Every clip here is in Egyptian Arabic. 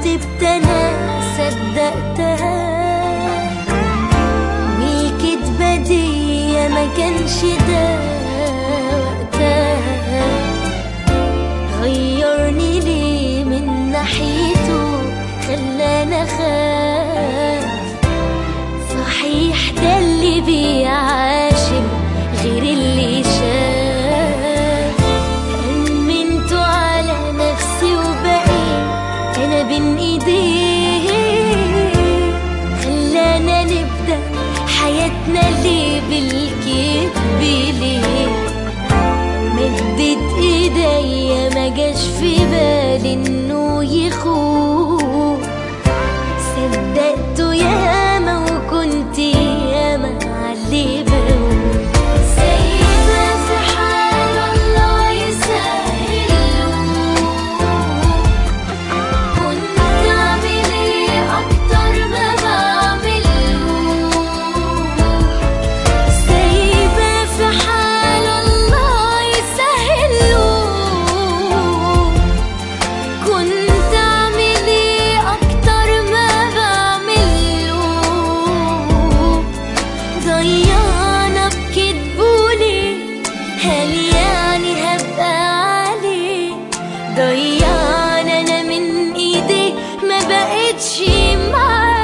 عاتبت انا صدقتها والكدبة دي ما كانش ده وقتها غيرني ليه من ناحيته خلاني اخاف صحيح ده اللي بيعاشر غير اللي شاف أمنت على نفسي وبقيت أنا بين إيديه خلانا نبدأ حياتنا ليه بالكذب ليه مدت ايديا ما جاش في بالي انه يخون صدقته ياما وكنت ياما علي بقول سايبة في حال الله يسهله كنت اعمل ايه اكتر ما بعمله سايبة في حال الله يسهله كنت اعمل ايه اكتر ما بعمله ضيعنا بكدبولي هل يعني هبقى عليه ضيعنا انا من ايدي ما بقتش معاه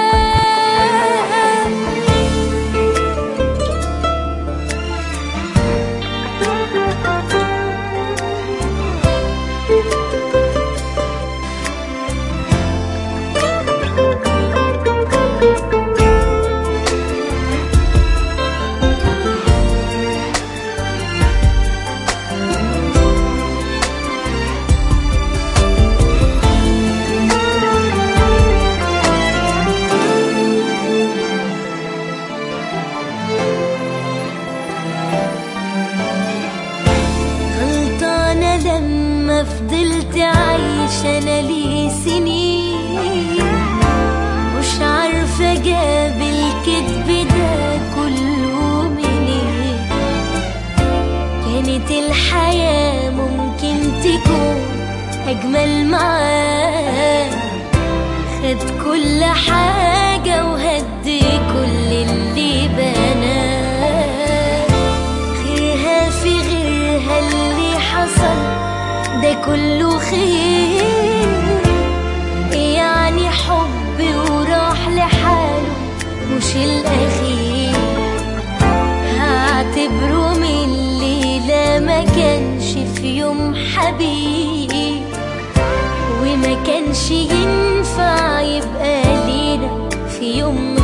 غلطانة لما فضلت عايشة أنا لي سنين مش عارفة جاب الكذب ده كله منين كانت الحياة ممكن تكون أجمل معاه خد كل حاجة وهدي كل اللي بناه خيرها في غيرها اللي حصل ده كله خير يعني حب وراح لحاله مش الأخير هعتبره من الليلة ما كانش في يوم حبيب وما كانش ينفع يبقى لينا في يوم